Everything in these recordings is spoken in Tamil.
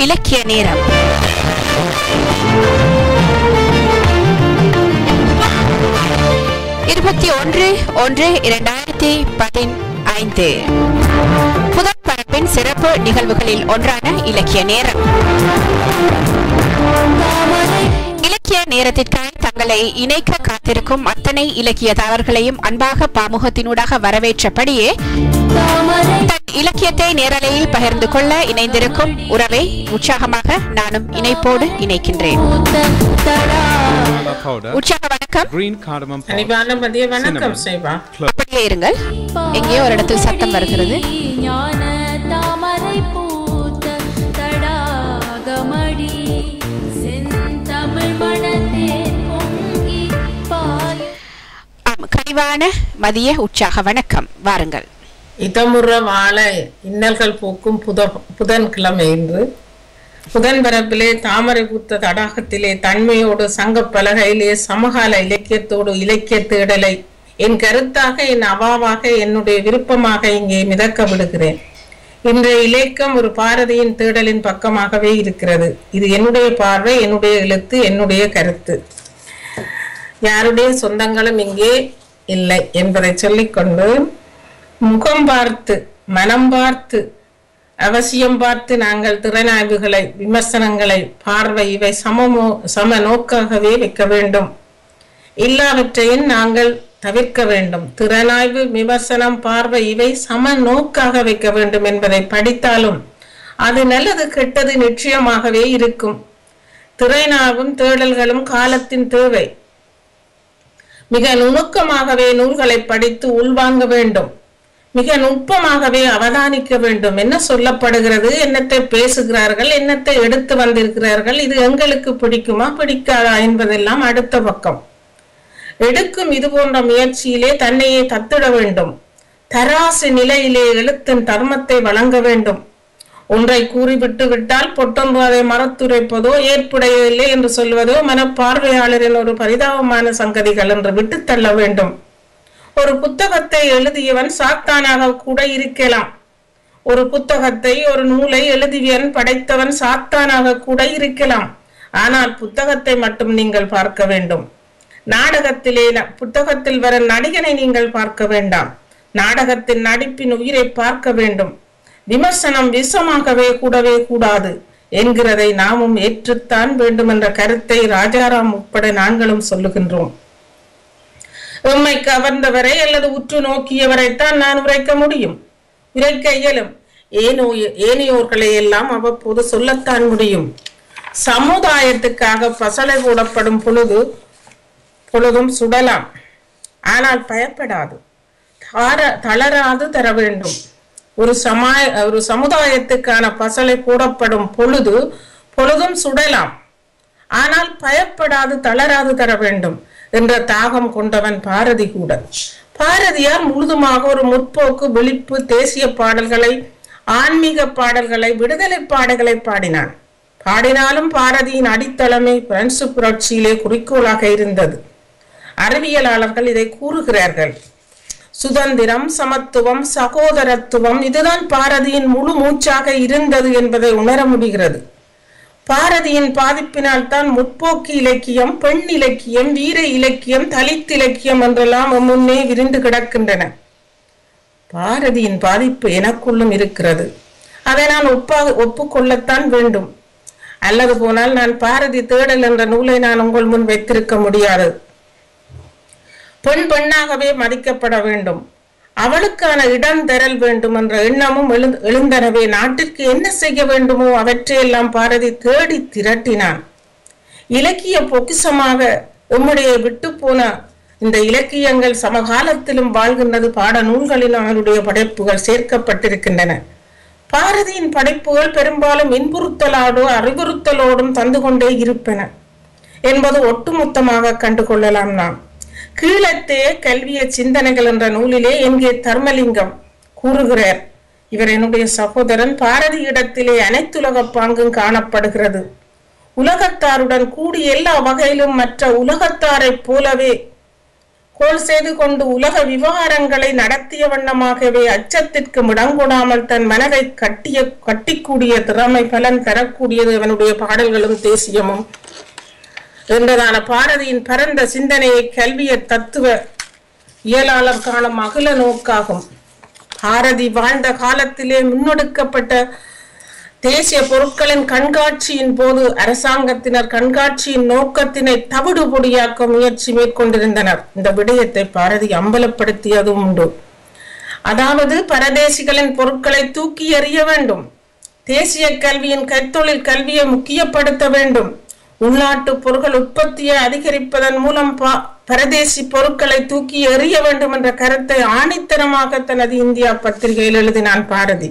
இலக்கிய நேரம் இருபத்தி ஒன்று ஒன்று இரண்டாயிரத்தி பதினைந்து புதன் பரப்பின் சிறப்பு நிகழ்வுகளில் ஒன்றான இலக்கிய நேரம் இலக்கிய நேரத்திற்காக தங்களை இணைக்க காத்திருக்கும் அத்தனை இலக்கியதாரர்களையும் அன்பாக பாமுகத்தினூடாக வரவேற்றபடியே தன் இலக்கியத்தை நேரலையில் பகிர்ந்து கொள்ள இணைந்திருக்கும் உறவை உற்சாகமாக நானும் இணைப்போடு இணைக்கின்றேன் Cardamom powder, உற்சாக வணக்கம் green cardamom powder, அன்பான மதிய வணக்கம் cinnamon, செய்வா clove. அப்படியே இருங்கள் எங்கேயோ ஒரு இடத்தில் சத்தம் வருகிறது ஞான தாமரை பூத்த தடாகமடி செந்தமிழ் மணத்தேன் பொங்கி பாயும் ஆம், கனிவான மதிய உற்சாக வணக்கம் வாருங்கள் இதமுற வாழ இன்னல்கள் போக்கும் புத புதன்கிழமை இன்று புதன் பரப்பிலே தாமரை பூத்த தடாகத்திலே தன்மையோடு சங்க பலகையிலே சமகால இலக்கியத்தோடு இலக்கிய தேடலை என் கருத்தாக என் அவாவாக என்னுடைய விருப்பமாக இங்கே மிதக்க விடுகிறேன் இன்றைய இலக்கியம் ஒரு பாரதியின் தேடலின் பக்கமாகவே இருக்கிறது இது என்னுடைய பார்வை என்னுடைய எழுத்து என்னுடைய கருத்து யாருடைய சொந்தங்களும் இங்கே இல்லை என்பதை சொல்லிக்கொண்டு முகம் பார்த்து மனம் பார்த்து அவசியம் பார்த்து நாங்கள் திறனாய்வுகளை விமர்சனங்களை பார்வை இவை சமமோ சம நோக்காகவே வைக்க வேண்டும் இல்லாவற்றையும் நாங்கள் தவிர்க்க வேண்டும் திறனாய்வு விமர்சனம் பார்வை இவை சம நோக்காக வைக்க வேண்டும் என்பதை படித்தாலும் அது நல்லது கெட்டது நிச்சயமாகவே இருக்கும் திறனாய்வும் தேடல்களும் காலத்தின் தேவை மிக நுணுக்கமாகவே நூல்களை படித்து உள்வாங்க வேண்டும் மிக நுட்பமாகவே அவதானிக்க வேண்டும் என்ன சொல்லப்படுகிறது என்னத்தை பேசுகிறார்கள் என்னத்தை எடுத்து வந்திருக்கிறார்கள் இது எங்களுக்கு பிடிக்குமா பிடிக்காதா என்பதெல்லாம் அடுத்த பக்கம் எடுக்கும் இது போன்ற முயற்சியிலே தன்னையே தத்திட வேண்டும் தராசு நிலையிலே எழுத்தின் தர்மத்தை வழங்க வேண்டும் ஒன்றை கூறிவிட்டு விட்டால் பொட்டொன்று அதை மறத்துரைப்பதோ ஏற்புடையவில்லை என்று சொல்வதோ மனப்பார்வையாளரின் ஒரு பரிதாபமான சங்கதிகள் என்று விட்டு தள்ள வேண்டும் ஒரு புத்தகத்தை எழுதியவன் சாத்தானாக கூட இருக்கலாம் ஒரு புத்தகத்தை ஒரு நூலை எழுதியவன் படைத்தவன் சாத்தானாக கூட இருக்கலாம் ஆனால் புத்தகத்தை மட்டும் நீங்கள் பார்க்க வேண்டும் நாடகத்திலே ந- புத்தகத்தில் வர நடிகனை நீங்கள் பார்க்க வேண்டாம் நாடகத்தின் நடிப்பின் உயிரை பார்க்க வேண்டும் விமர்சனம் விஷமாகவே கூடவே கூடாது என்கிறதை நாமும் ஏற்றுத்தான் வேண்டும் என்ற கருத்தை ராஜாராம் உட்பட நாங்களும் சொல்லுகின்றோம் எம்மை கவர்ந்தவரை அல்லது உற்று நோக்கியவரைத்தான் நான் உரைக்க முடியும் உரைக்க இயலும் ஏனோ ஏனையோர்களை எல்லாம் அவ்வப்போது சொல்லத்தான் முடியும் சமுதாயத்துக்காக பசலை போடப்படும் பொழுது பொழுதும் சுடலாம் ஆனால் பயப்படாது தார- தளராது தர வேண்டும் ஒரு சமாய ஒரு சமுதாயத்துக்கான பசலை போடப்படும் பொழுது பொழுதும் சுடலாம் ஆனால் பயப்படாது தளராது தர வேண்டும் என்ற தாகம் கொண்டவன் பாரதி கூட பாரதியார் முழுதுமாக ஒரு முற்போக்கு விழிப்பு தேசிய பாடல்களை ஆன்மீக பாடல்களை விடுதலை பாடல்களை பாடினான் பாடினாலும் பாரதியின் அடித்தளமே பிரெஞ்சு புரட்சியிலே குறிக்கோளாக இருந்தது அறிவியலாளர்கள் இதை கூறுகிறார்கள் சுதந்திரம் சமத்துவம் சகோதரத்துவம் இதுதான் பாரதியின் முழு மூச்சாக இருந்தது என்பதை உணர முடிகிறது பாரதியின் பாதிப்பினால் தான் முற்போக்கு இலக்கியம் பெண் இலக்கியம் வீர இலக்கியம் தலித் இலக்கியம் என்றெல்லாம் நம் முன்னே விரிந்து கிடக்கின்றன பாரதியின் பாதிப்பு எனக்குள்ளும் இருக்கிறது அதை நான் ஒப்பா ஒப்புக்கொள்ளத்தான் வேண்டும் அல்லது போனால் நான் பாரதி தேடல் என்ற நூலை நான் உங்கள் முன் வைத்திருக்க முடியாது பெண் பெண்ணாகவே மதிக்கப்பட வேண்டும் அவளுக்கான இடம் தரல் வேண்டும் என்ற எண்ணமும் எழு- எழுந்தனவே நாட்டிற்கு என்ன செய்ய வேண்டுமோ அவற்றையெல்லாம் பாரதி தேடி திரட்டினான் இலக்கிய பொக்கிஷமாக எம்முடைய விட்டு போன இந்த இலக்கியங்கள் சமகாலத்திலும் வாழ்கின்றது பாட நூல்களில் அவருடைய படைப்புகள் சேர்க்கப்பட்டிருக்கின்றன பாரதியின் படைப்புகள் பெரும்பாலும் இன்புறுத்தலோடு அறிவுறுத்தலோடும் தந்து கொண்டே இருப்பன என்பது ஒட்டுமொத்தமாக கண்டுகொள்ளலாம் நாம் கீழத்தே கல்விய சிந்தனைகள் என்ற நூலிலே எங்கே தர்மலிங்கம் கூறுகிறார் இவர் என்னுடைய சகோதரன் பாரதி இடத்திலே அனைத்துலக பாங்கும் காணப்படுகிறது உலகத்தாருடன் கூடி எல்லா வகையிலும் மற்ற உலகத்தாரைப் போலவே கோல் செய்து கொண்டு உலக விவகாரங்களை நடத்திய வண்ணமாகவே அச்சத்திற்கு இடங்கொடாமல் தன் மனதை கட்டிய கட்டிக்கூடிய திறமை பலன் தரக்கூடியது அவனுடைய பாடல்களும் தேசியமும் என்றதான பாரதியின் பரந்த சிந்தனையை கல்விய தத்துவ இயலாளர் காணும் அகில நோக்காகும் பாரதி வாழ்ந்த காலத்திலே முன்னெடுக்கப்பட்ட தேசிய பொருட்களின் கண்காட்சியின் போது அரசாங்கத்தினர் கண்காட்சியின் நோக்கத்தினை தவிடுபொடியாக்க முயற்சி மேற்கொண்டிருந்தனர் இந்த விடயத்தை பாரதி அம்பலப்படுத்தியதும் உண்டு அதாவது பரதேசிகளின் பொருட்களை தூக்கி எறிய வேண்டும் தேசிய கல்வியின் கைத்தொழில் கல்வியை முக்கியப்படுத்த வேண்டும் உள்நாட்டு பொருட்கள் உற்பத்தியை அதிகரிப்பதன் மூலம் பா- பரதேசி பொருட்களை தூக்கி எறிய வேண்டும் என்ற கருத்தை ஆணித்தனமாக தனது இந்தியா பத்திரிகையில் எழுதினான் பாரதி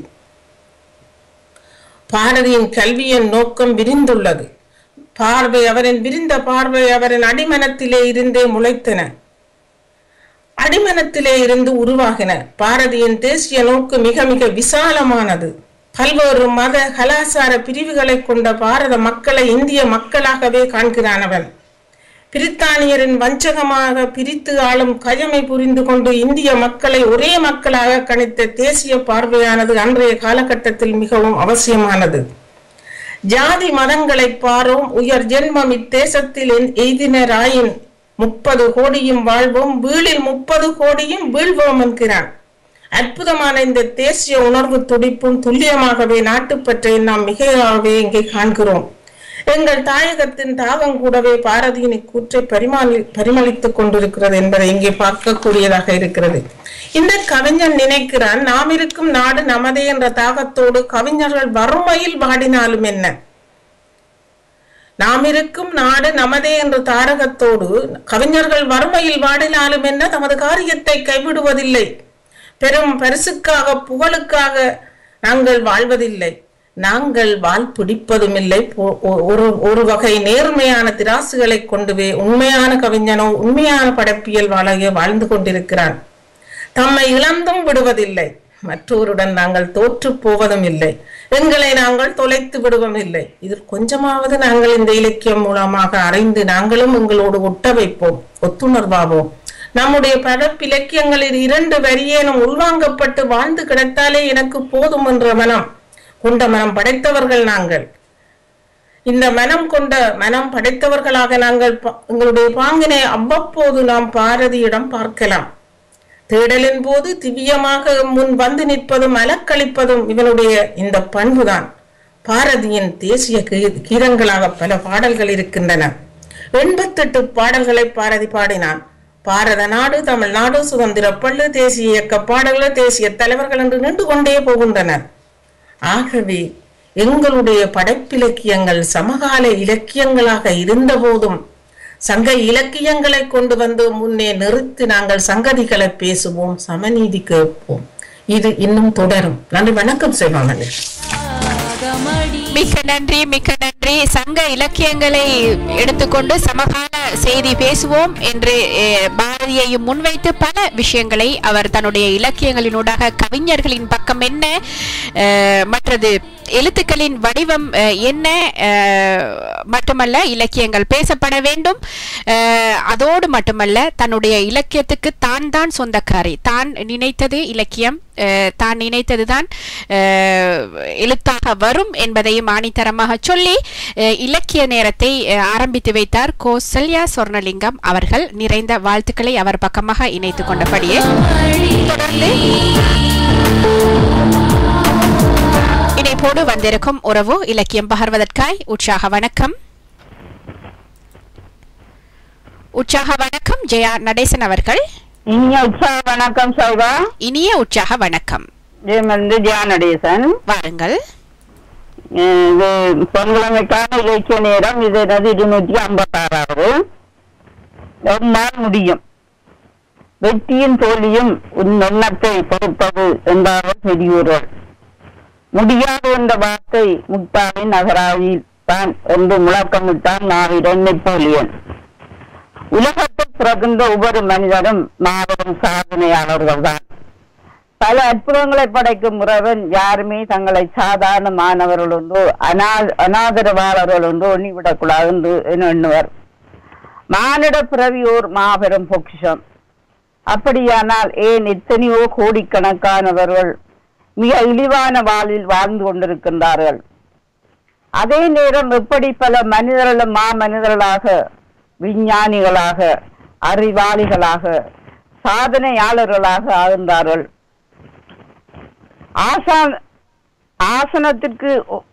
பாரதியின் கல்வியின் நோக்கம் விரிந்துள்ளது பார்வை அவரின் விரிந்த பார்வை அவரின் அடிமனத்திலே இருந்தே முளைத்தன அடிமனத்திலே இருந்து உருவாகின பாரதியின் தேசிய நோக்கு மிக மிக விசாலமானது பல்வேறு மத கலாச்சார பிரிவுகளை கொண்ட பாரத மக்களை இந்திய மக்களாகவே காண்கிறான் அவன் பிரித்தானியரின் வஞ்சகமாக பிரித்து ஆளும் கயமை புரிந்து கொண்டு இந்திய மக்களை ஒரே மக்களாக கணித்த தேசிய பார்வையானது அன்றைய காலகட்டத்தில் மிகவும் அவசியமானது ஜாதி மதங்களை பாரோம் உயர் ஜென்மம் இத்தேசத்தில் என் எய்தினராயின் முப்பது கோடியும் வாழ்வோம் வீழில் முப்பது கோடியும் வீழ்வோம் என்கிறான் அற்புதமான இந்த தேசிய உணர்வு துடிப்பும் துல்லியமாகவே நாட்டுப்பற்றை நாம் மிகையாகவே இங்கே காண்கிறோம் எங்கள் தாயகத்தின் தாகம் கூடவே பாரதியின் இக்கூற்றை பரிமாளி பரிமளித்துக் கொண்டிருக்கிறது என்பதை இங்கே பார்க்கக்கூடியதாக இருக்கிறது இந்த கவிஞன் நினைக்கிறான் நாம் இருக்கும் நாடு நமதே என்ற தாகத்தோடு கவிஞர்கள் வறுமையில் வாடினாலும் என்ன நாம் இருக்கும் நாடு நமதே என்ற தாரகத்தோடு கவிஞர்கள் வறுமையில் வாடினாலும் என்ன தமது காரியத்தை கைவிடுவதில்லை பெரும் பரிசுக்காக புகழுக்காக நாங்கள் வாழ்வதில்லை நாங்கள் வால் பிடிப்பதும் இல்லை போ- ஒ- ஒரு ஒரு வகை நேர்மையான திராசுகளை கொண்டுவே உண்மையான கவிஞனோ உண்மையான படைப்பியல் வாழைய வாழ்ந்து கொண்டிருக்கிறான் தம்மை இழந்தும் விடுவதில்லை மற்றோருடன் நாங்கள் தோற்று போவதும் இல்லை எங்களை நாங்கள் தொலைத்து விடுவதும் இல்லை இதில் கொஞ்சமாவது நாங்கள் இந்த இலக்கியம் மூலமாக அறிந்து நாங்களும் எங்களோடு ஒட்ட வைப்போம் ஒத்துணர்வாவோம் நம்முடைய படப்பிலக்கியங்களில் இரண்டு வரியேனும் உள்வாங்கப்பட்டு வாழ்ந்து கிடத்தாலே எனக்கு போதும் என்ற மனம் கொண்ட மனம் படைத்தவர்கள் நாங்கள் இந்த மனம் கொண்ட மனம் படைத்தவர்களாக நாங்கள் பா- எங்களுடைய பாங்கினை அவ்வப்போது நாம் பாரதியிடம் பார்க்கலாம் தேடலின் போது திவ்யமாக முன் வந்து நிற்பதும் அலக்களிப்பதும் இவனுடைய இந்த பண்புதான் பாரதியின் தேசிய கீ- கீதங்களாக பல பாடல்கள் இருக்கின்றன எண்பத்தெட்டு பாடல்களை பாரதி பாடினான் பாரத நாடு தமிழ்நாடு சுதந்திர பள்ளு தேசிய இயக்க பாடல்கள் தேசிய தலைவர்கள் என்று நின்று கொண்டே போகின்றனர் ஆகவே எங்களுடைய படைப்பிலக்கியங்கள் சமகால இலக்கியங்களாக இருந்த போதும் சங்க இலக்கியங்களை கொண்டு வந்து முன்னே நிறுத்தி நாங்கள் சங்கதிகளை பேசுவோம் சமநீதி கேட்போம் இது இன்னும் தொடரும் நன்றி வணக்கம் செய்வாங்க ராகமடி மிக்க நன்றி மிக்க நன்றி சங்க இலக்கியங்களை எடுத்துக்கொண்டு சமகால செய்தி பேசுவோம் என்று அஹ், பாரதியையும் முன்வைத்து பல விஷயங்களை அவர் தன்னுடைய இலக்கியங்களினூடாக கவிஞர்களின் பக்கம் என்ன அஹ், மற்றது எழுத்துக்களின் வடிவம் அஹ், என்ன அஹ், மட்டுமல்ல இலக்கியங்கள் பேசப்பட வேண்டும் அஹ், அதோடு மட்டுமல்ல தன்னுடைய இலக்கியத்துக்கு தான் தான் சொந்தக்காரி தான் நினைத்தது இலக்கியம் அஹ், தான் நினைத்ததுதான் அஹ், எழுத்தாக வரும் என்பதையும் ஆணித்தரமாக சொல்லி அஹ், இலக்கிய நேரத்தை அஹ், ஆரம்பித்து வைத்தார் கோசல்யா சொர்ணலிங்கம் அவர்கள் நிறைந்த வாழ்த்துக்களை அவர் பக்கமாக இணைத்துக் கொண்டபடியே தொடர்ந்து இணைப்போடு வந்திருக்கும் உறவு இலக்கியம் பகர்வதற்காய் உற்சாக வணக்கம் உற்சாக வணக்கம் ஜெயா நடேசன் அவர்கள் இனிய உற்சாக வணக்கம் சௌகா இனிய உற்சாக வணக்கம் இது வந்து தியானடேசன் வாருங்கள் இது பொன்கிழமைக்கான இலக்கிய நேரம் இது என்னது இருநூற்றி ஐம்பத்தாறாவது எம்மால் முடியும் வெற்றியின் தோல்வியும் உன் எண்ணத்தை பொறுப்பது என்றார்கள் பெரியோர்கள் முடியாது என்ற வார்த்தை முட்டாளின் நகராவில் தான் என்று முழக்கமிட்டான் மாவீரன் நெப்போலியன் உலகத்தில் பிறக்கின்ற ஒவ்வொரு மனிதரும் மாபெரும் சாதனையாளர்கள் தான் பல அற்புதங்களை படைக்கும் முறைவன் யாருமே தங்களை சாதாரண மாணவர்கள் ஒன்றோ அநா அநாதரவாளர்கள் ஒன்றோ எண்ணிவிடக்கூடாது என்று எண்ணுவர் மானிட பிறவி ஓர் மாபெரும் பொக்கிஷம் அப்படியானால் ஏன் எத்தனையோ கோடிக்கணக்கானவர்கள் மிக இழிவான வாழ்வில் வாழ்ந்து கொண்டிருக்கின்றார்கள் அதே நேரம் எப்படி பல மனிதர்களும் மா மனிதர்களாக விஞ்ஞானிகளாக அறிவாளிகளாக சாதனையாளர்களாக ஆகின்றார்கள் ஆசான் ஆசனத்திற்கு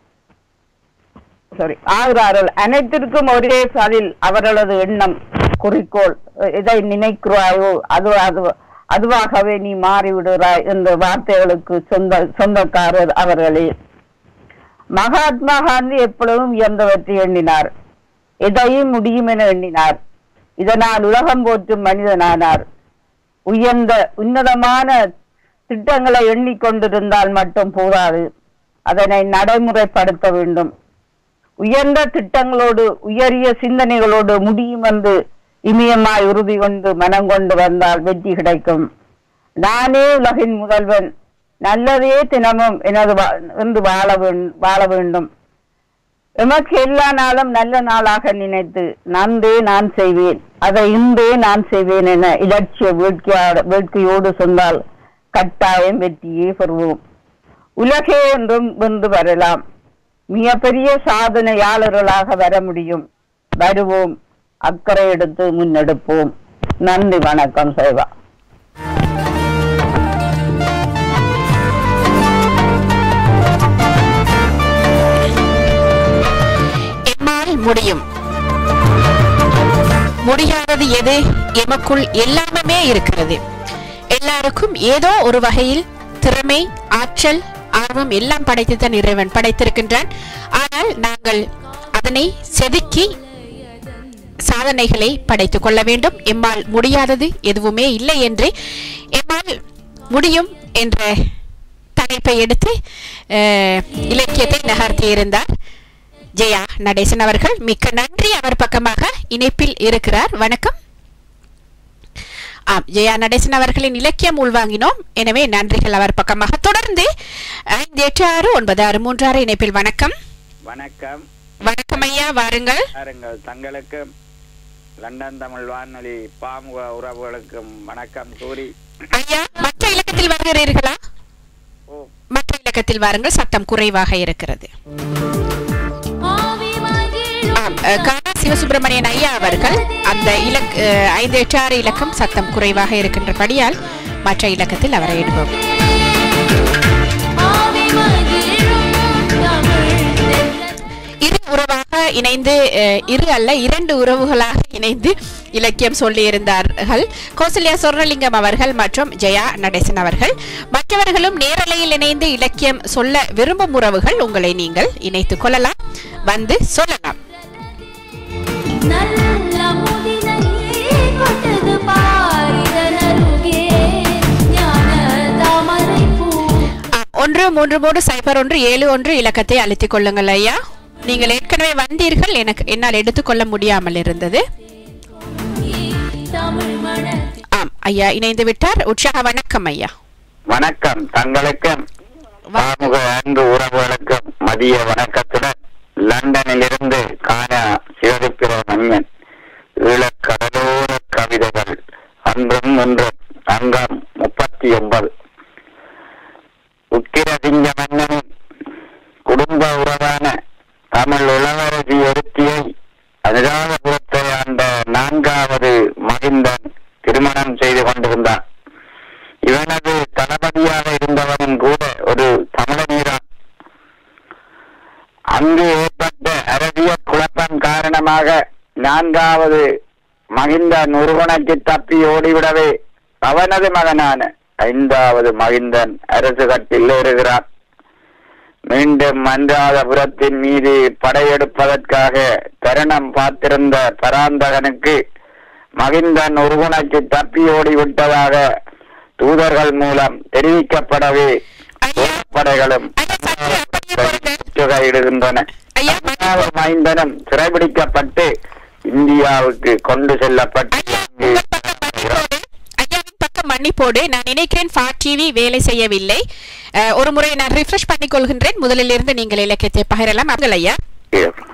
சாரி ஆகிறார்கள் அனைத்திற்கும் ஒரே பதில் அவர்களது எண்ணம் குறிக்கோள் இதை நினைக்கிறாயோ அது அது அதுவாகவே நீ மாறிவிடுகிறாய் என்ற வார்த்தைகளுக்கு சொந்த சொந்தக்காரர் அவர்களே மகாத்மா காந்தி எப்பொழுதும் உயர்ந்தவற்றை எண்ணினார் எதையும் முடியும் என எண்ணினார் இதனால் உலகம் போற்றும் மனிதனானார் உயர்ந்த உன்னதமான திட்டங்களை எண்ணிக்கொண்டிருந்தால் மட்டும் போதாது அதனை நடைமுறைப்படுத்த வேண்டும் உயர்ந்த திட்டங்களோடு உயரிய சிந்தனைகளோடு முடியும் என்று இமயமாய் உறுதி கொண்டு மனம் கொண்டு வந்தால் வெற்றி கிடைக்கும் நானே உலகின் முதல்வன் நல்லதே தினமும் எனது வா- என்று வாழ வேண்- வாழ வேண்டும் எமக்கு எல்லா நாளும் நல்ல நாளாக நினைத்து நன்றே நான் செய்வேன் அதை இன்றே நான் செய்வேன் என இலட்சிய வேட்கையாட வேட்கையோடு சொன்னால் கட்டாயம் வெற்றியே பெறுவோம் உலகே என்றும் வென்று வரலாம் மிகப்பெரிய சாதனையாளர்களாக வர முடியும் வருவோம் அக்கறை எடுத்து முன்னெடுப்போம் நன்றி வணக்கம் சேவா எம்மால் முடியும் முடியாதது எது எமக்குள் எல்லாமே இருக்கிறது எல்லாருக்கும் ஏதோ ஒரு வகையில் திறமை ஆற்றல் ஆர்வம் எல்லாம் படைத்துத்தான் இறைவன் படைத்திருக்கின்றான் ஆனால் நாங்கள் அதனை செதுக்கி சாதனைகளை படைத்துக் கொள்ள வேண்டும் எம்மால் முடியாதது எதுவுமே இல்லை என்று எம்மால் முடியும் என்ற தலைப்பை எடுத்து அஹ், இலக்கியத்தை நகர்த்தியிருந்தார் ஜெயா நடேசன் அவர்கள் மிக்க நன்றி அவர் பக்கமாக இணைப்பில் இருக்கிறார் வணக்கம் ஆம் ஜெயா நடேசன் அவர்களின் இலக்கியம் உள்வாங்கினோம் எனவே நன்றிகள் அவர் பக்கமாக தொடர்ந்து ஐந்து எட்டு ஆறு ஒன்பது ஆறு மூன்று ஆறு இணைப்பில் வணக்கம் வணக்கம் வணக்கம் ஐயா வாருங்கள் பாருங்கள் தங்களுக்கும் லண்டன் தமிழ் வானொலி பாமுக உறவுகளுக்கும் வணக்கம் கூறி ஐயா மற்ற இலக்கத்தில் வருகிறீர்களா ஓ மற்ற இலக்கத்தில் வாருங்கள் சத்தம் குறைவாக இருக்கிறது ஆவி மகிழும் ஆம் அஹ், கானா சிவசுப்பிரமணியன் ஐயா அவர்கள் அந்த இலக் அஹ், ஐந்து எட்டு ஆறு இலக்கம் சத்தம் குறைவாக இருக்கின்றபடியால் மற்ற இலக்கத்தில் அவரை எடுப்போம் ஆவி மகிழும் தமிழ் தென்றல் இரு உறவாக இணைந்து அஹ், இரு அல்ல இரண்டு உறவுகளாக இணைந்து இலக்கியம் சொல்லியிருந்தார்கள் கௌசல்யா சொர்ணலிங்கம் அவர்கள் மற்றும் ஜெயா நடேசன் அவர்கள் மற்றவர்களும் நேரலையில் இணைந்து இலக்கியம் சொல்ல விரும்பும் உறவுகள் உங்களை நீங்கள் இணைத்துக் கொள்ளலாம் வந்து சொல்லலாம் நல்ல முதிரையே கொட்டது பாரிதனருகே ஞான தாமரை பூ ஆம், ஒன்று மூன்று மூன்று சைபர் ஒன்று ஏழு ஒன்று இலக்கத்தை அழுத்திக் கொள்ளுங்கள் ஐயா நீங்கள் ஏற்கனவே வந்தீர்கள் எனக்கு என்னால் எடுத்துக்கொள்ள முடியாமல் இருந்தது தமிழ் மண ஆம் ஐயா இணைந்து விட்டார் உற்சாக வணக்கம் ஐயா வணக்கம் தங்களுக்கும் பாமுக அன்பு உறவுகளுக்கும் மதிய வணக்கத்துடன் லண்டனிலிருந்து காண சிவசுப்பிரமணியன் ஈழக்கடலோர கவிதைகள் அன்றும் ஒன்றும் அங்கம் முப்பத்தி ஒன்பது உக்கிரசிங்க மன்னனின் குடும்ப உறவான தமிழ் இளவரசி ஒருத்தியை அனுராதபுரத்தை ஆண்ட நான்காவது மகிந்தன் திருமணம் செய்து கொண்டிருந்தான் இவனது தளபதியாக இருந்தவனும் கூட ஒரு தமிழனீரான் அங்கு ஏற்பட்ட அரசியல் குழப்பம் காரணமாக நான்காவது மகிந்தன் ஒருவனுக்கு தப்பி ஓடிவிடவே அவனது மகனான ஐந்தாவது மகிந்தன் அரசு கட்டில் ஏறுகிறான் மீண்டும் மன்றாதபுரத்தின் மீது படையெடுப்பதற்காக தருணம் பார்த்திருந்த பராந்தகனுக்கு மகிந்தன் ஒருவனுக்கு தப்பி ஓடிவிட்டதாக தூதர்கள் மூலம் தெரிவிக்கப்படவே ஐயா படைகளும் ஐயா சற்று அப்படியே போடுங்கள் முற்றுகையிடுகின்றன ஐயா பதினாறு மைந்தனும் சிறைபிடிக்கப்பட்டு இந்தியாவுக்கு கொண்டு செல்லப்பட்டு ஐயா உங்கள் பக்கம் மன்னிப்போடு ஐயாவின் பக்கம் மன்னிப்போடு நான் நினைக்கிறேன் ஃபார் டிவி வேலை செய்யவில்லை அஹ், ஒரு முறை நான் ரிஃப்ரெஷ் பண்ணிக் கொள்கின்றேன் முதலில் இருந்து நீங்கள் இலக்கியத்தை பகிரலாம் அவங்கள் ஐயா அங்கு